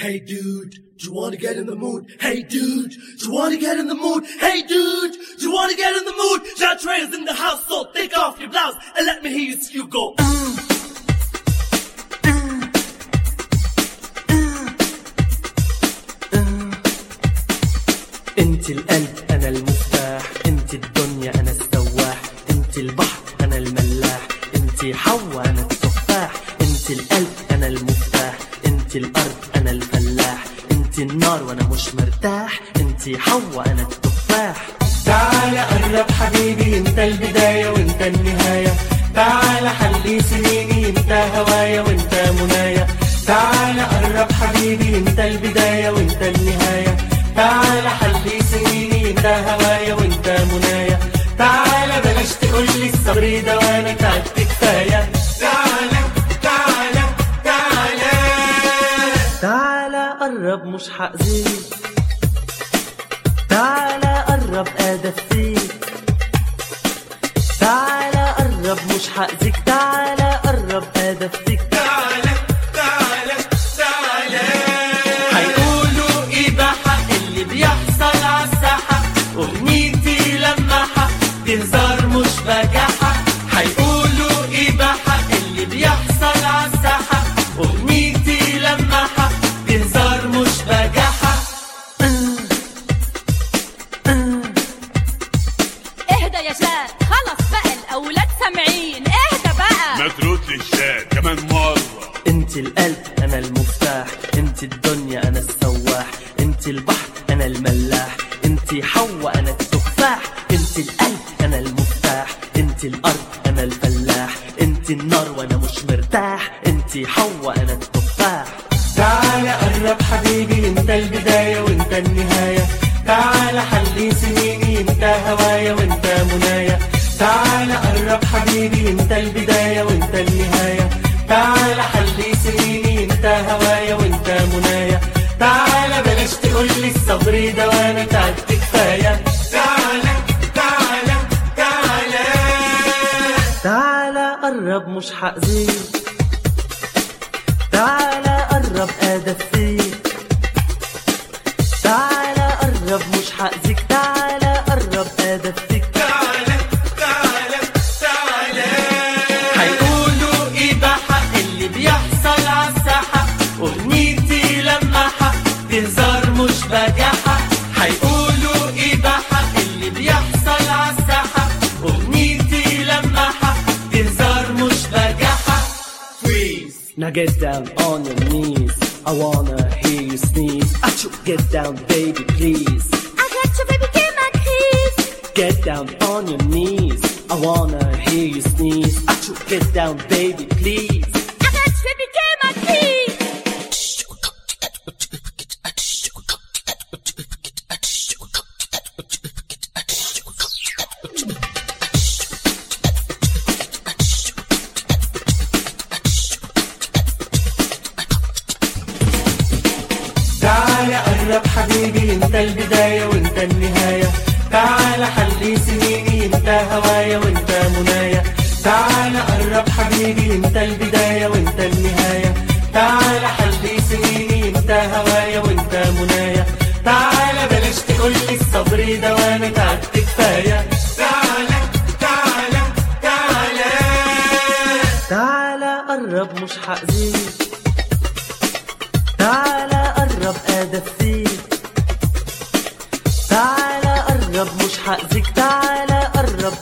Hey dude, do you wanna get in the mood? Hey dude, do you wanna get in the mood? Hey dude, do you wanna get in the mood? Jatre is in the house, so take off your blouse and let me hear you, you go. انت القلب انا المفتاح انت الدنيا انا السواح انت البحر انا الملاح انت حوا انا التفاح انت القلب انا المفتاح انت الارض انا الفلاح انت النار وانا مش مرتاح انت حوا انا التفاح تعال قرب حبيبي انت البداية وانت النهاية تعال حلي سنيني انت هوايا وانت منايا تعال قرب حبيبي انت البداية وانت النهاية تعال حلي سنيني انت هوايا وانت منايا تعال بلاش تقولي الصبر ده وانا تعبت كفاية تعال تعال تعال تعالى قرب مش حأذيك تعالى قرب أدفيك تعالى قرب مش حأذيك تعالى قرب أدفيك تعالى تعالى تعالى هيقولوا ايه بحق اللي بيحصل عالساحة اغنيتي لمحة تهزار مش بجاحة هيقولوا ايه بحق اللي بيحصل عالساحة اغنيتي لمحة تهزار مش بجاحة اهدى يا شاد خلص بقى الاولاد سامعين اهدى بقى ما ترد الشات كمان مرة انت القلب انا المفتاح انت الدنيا انا السواح انت البحر انا الملاح انت حوا انا التفاح انت القلب انا المفتاح انت الارض انا الفلاح انت النار وانا مش مرتاح انت حوا انا التفاح تعال قرب حبيبي انت البداية وانت النهاية تعال حلي سنيني انت هوايا وانت منايا تعال قرب حبيبي انت البداية وانت النهاية تعال حلي سنيني انت هوايا وانت منايا تعال بلاش تقولي الصبر ده وانا تعبت كفاية تعال تعال تعال تعالى قرب مش حأذيك تعالى قرب أدفيك تعالى قرب مش حأذيك تعالى قرب أدفيك تعالى تعالى تعالى هيقولوا ايه بحق اللي بيحصل عالساحة اغنيتي لمحة تهزار مش بجاحة هيقولوا ايه بحق اللي بيحصل عالساحة اغنيتي لمحة تهزار مش بجاحة Now get down on your knees I wanna hear you sneeze Achoo, get down baby please I got you baby give my keys Get down on your knees I wanna hear you sneeze Achoo, get down baby please I got you baby give my keys تعال قرب حبيبي انت البداية وانت النهاية تعال حلي سنيني انت هوايا وانت منايا تعال قرب حبيبي انت البداية وانت النهاية تعال حلي سنيني انت هوايا وانت منايا تعال بلاش تقولي الصبر ده وانا تعبت كفاية تعال تعال تعال تعالى قرب مش حأذيك تعالى قرب أدفيك تعالى قرب مش حأذيك تعالى قرب